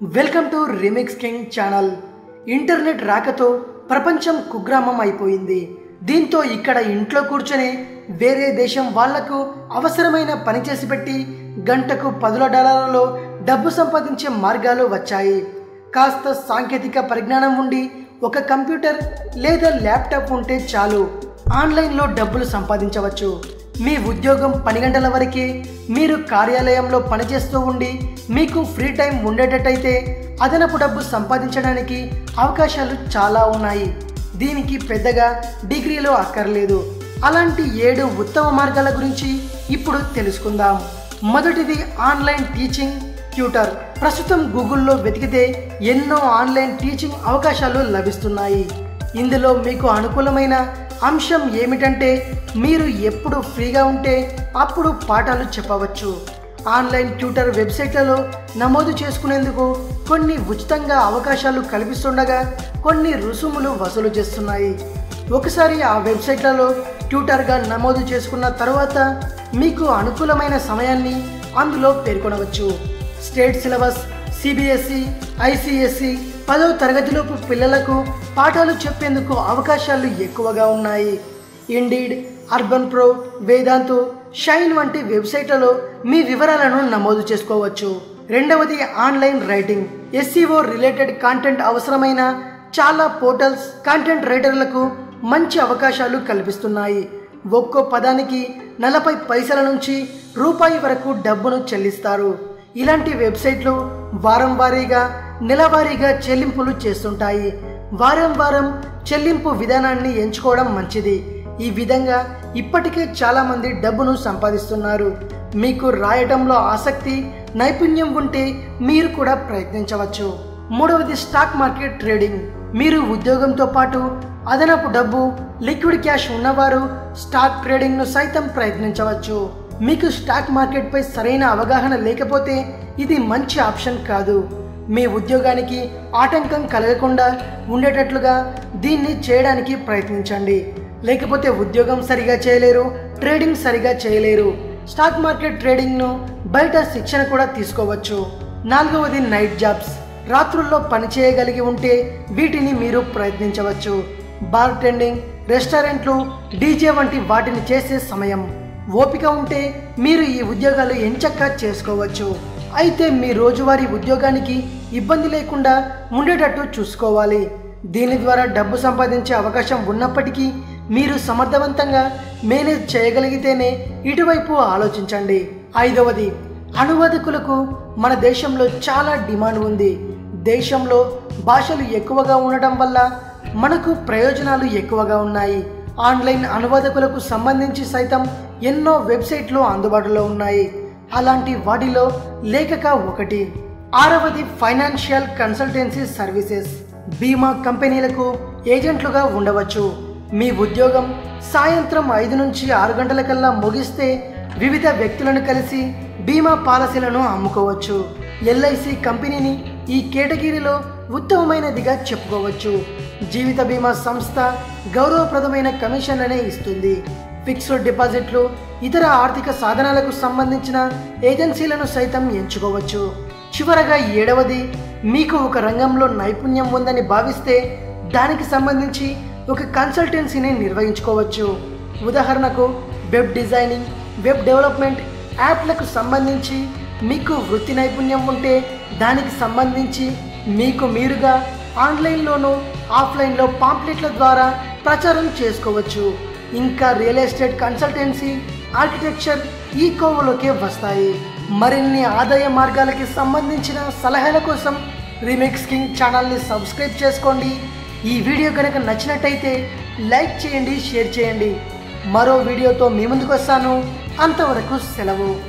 welcome to remix king channel internet రాకతో ప్రపంచం కుగ్రామం అయిపోయింది దీంతో ఇక్కడ ఇంట్లో కూర్చొని వేరే దేశం వాళ్లకు అవసరమైన పని చేసి పెట్టి గంటకు పదుల డాలర్లలో డబ్బు సంపాదించే మార్గాలు వచ్చాయి కాస్త సాంకేతిక పరిజ్ఞానం ఉండి ఒక కంప్యూటర్ లేదా ల్యాప్టాప్ ఉంటే చాలు ఆన్లైన్లో డబ్బులు సంపాదించవచ్చు మీ ఉద్యోగం పని గంటల వరకే మీరు కార్యాలయంలో పనిచేస్తూ ఉండి మీకు ఫ్రీ టైం ఉండేటట్టయితే అదనపు డబ్బు సంపాదించడానికి అవకాశాలు చాలా ఉన్నాయి దీనికి పెద్దగా డిగ్రీలో అక్కర్లేదు అలాంటి ఏడు ఉత్తమ మార్గాల గురించి ఇప్పుడు తెలుసుకుందాం మొదటిది ఆన్లైన్ టీచింగ్ ట్యూటర్ ప్రస్తుతం గూగుల్లో వెతికితే ఎన్నో ఆన్లైన్ టీచింగ్ అవకాశాలు లభిస్తున్నాయి ఇందులో మీకు అనుకూలమైన అంశం ఏమిటంటే మీరు ఎప్పుడు ఫ్రీగా ఉంటే అప్పుడు పాఠాలు చెప్పవచ్చు ఆన్లైన్ ట్యూటర్ వెబ్సైట్లలో నమోదు చేసుకునేందుకు కొన్ని ఉచితంగా అవకాశాలు కల్పిస్తుండగా కొన్ని రుసుములు వసూలు చేస్తున్నాయి ఒకసారి ఆ వెబ్సైట్లలో ట్యూటర్గా నమోదు చేసుకున్న తర్వాత మీకు అనుకూలమైన సమయాన్ని అందులో పేర్కొనవచ్చు స్టేట్ సిలబస్ సిబిఎస్ఈ ఐసిఎస్సి పదో తరగతిలోపు పిల్లలకు పాఠాలు చెప్పేందుకు అవకాశాలు ఎక్కువగా ఉన్నాయి Indeed Urban Pro Vedantu Shine వంటి వెబ్సైట్లలో మీ వివరాలను నమోదు చేసుకోవచ్చు రెండవది online writing SEO related content అవసరమైన చాలా పోర్టల్స్ కాంటెంట్ రైటర్లకు మంచి అవకాశాలు కల్పిస్తున్నాయి ఒక్కో పదానికి నలభై పైసల నుంచి రూపాయి వరకు డబ్బును చెల్లిస్తారు ఇలాంటి వెబ్సైట్లు వారం వారీగా నెలవారీగా చెల్లింపులు చేస్తుంటాయి వారం వారం చెల్లింపు విధానాన్ని ఎంచుకోవడం మంచిది ఈ విధంగా ఇప్పటికే చాలామంది డబ్బును సంపాదిస్తున్నారు మీకు రాయటంలో ఆసక్తి నైపుణ్యం ఉంటే మీరు కూడా ప్రయత్నించవచ్చు మూడవది స్టాక్ మార్కెట్ ట్రేడింగ్ మీరు ఉద్యోగంతో పాటు అదనపు డబ్బు లిక్విడ్ క్యాష్ ఉన్నవారు స్టాక్ ట్రేడింగ్ను సైతం ప్రయత్నించవచ్చు మీకు స్టాక్ మార్కెట్పై సరైన అవగాహన లేకపోతే ఇది మంచి ఆప్షన్ కాదు మీ ఉద్యోగానికి ఆటంకం కలగకుండా ఉండేటట్లుగా దీన్ని చేయడానికి ప్రయత్నించండి లేకపోతే ఉద్యోగం సరిగా చేయలేరు ట్రేడింగ్ సరిగా చేయలేరు స్టాక్ మార్కెట్ ట్రేడింగ్ను బయట శిక్షణ కూడా తీసుకోవచ్చు నాలుగవది నైట్ జాబ్స్ రాత్రుల్లో పని చేయగలిగి ఉంటే వీటిని మీరు ప్రయత్నించవచ్చు బార్ టెండింగ్ రెస్టారెంట్లు డీజే వంటి వాటిని చేసే సమయం ఓపిక ఉంటే మీరు ఈ ఉద్యోగాలు ఎంచక్కా చేసుకోవచ్చు అయితే మీ రోజువారీ ఉద్యోగానికి ఇబ్బంది లేకుండా ఉండేటట్టు చూసుకోవాలి దీని ద్వారా డబ్బు సంపాదించే అవకాశం ఉన్నప్పటికీ మీరు సమర్థవంతంగా మేనేజ్ చేయగలిగితేనే ఇటువైపు ఆలోచించండి ఐదవది అనువాదకులకు మన దేశంలో చాలా డిమాండ్ ఉంది దేశంలో భాషలు ఎక్కువగా ఉండటం వల్ల మనకు ప్రయోజనాలు ఎక్కువగా ఉన్నాయి ఆన్లైన్ అనువాదకులకు సంబంధించి సైతం ఎన్నో వెబ్సైట్లు అందుబాటులో ఉన్నాయి అలాంటి వాటిలో లేఖక ఒకటి ఆరవది ఫైనాన్షియల్ కన్సల్టెన్సీ సర్వీసెస్ బీమా కంపెనీలకు ఏజెంట్లుగా ఉండవచ్చు మీ ఉద్యోగం సాయంత్రం ఐదు నుంచి ఆరు గంటల కల్లా ముగిస్తే వివిధ వ్యక్తులను కలిసి బీమా పాలసీలను అమ్ముకోవచ్చు ఎల్ఐసి కంపెనీని ఈ కేటగిరీలో ఉత్తమమైనదిగా చెప్పుకోవచ్చు జీవిత బీమా సంస్థ గౌరవప్రదమైన కమిషన్ అనే ఇస్తుంది ఫిక్స్డ్ డిపాజిట్లు ఇతర ఆర్థిక సాధనాలకు సంబంధించిన ఏజెన్సీలను సైతం ఎంచుకోవచ్చు చివరగా ఏడవది మీకు ఒక రంగంలో నైపుణ్యం ఉందని భావిస్తే దానికి సంబంధించి ఒక కన్సల్టెన్సీని నిర్వహించుకోవచ్చు ఉదాహరణకు వెబ్ డిజైనింగ్ వెబ్ డెవలప్మెంట్ యాప్లకు సంబంధించి మీకు వృత్తి నైపుణ్యం ఉంటే దానికి సంబంధించి మీకు మీరుగా ఆన్లైన్లోనూ ఆఫ్లైన్లో పాంప్లెట్ల ద్వారా ప్రచారం చేసుకోవచ్చు ఇంకా రియల్ ఎస్టేట్ కన్సల్టెన్సీ ఆర్కిటెక్చర్ ఈ కోవలోకే వస్తాయి మరిన్ని ఆదాయ మార్గాలకి సంబంధించిన సలహాల కోసం రీమిక్స్ కింగ్ ఛానల్ని సబ్స్క్రైబ్ చేసుకోండి ఈ వీడియో కనుక నచ్చినట్టయితే లైక్ చేయండి షేర్ చేయండి మరో వీడియోతో మీ ముందుకు వస్తాను అంతవరకు సెలవు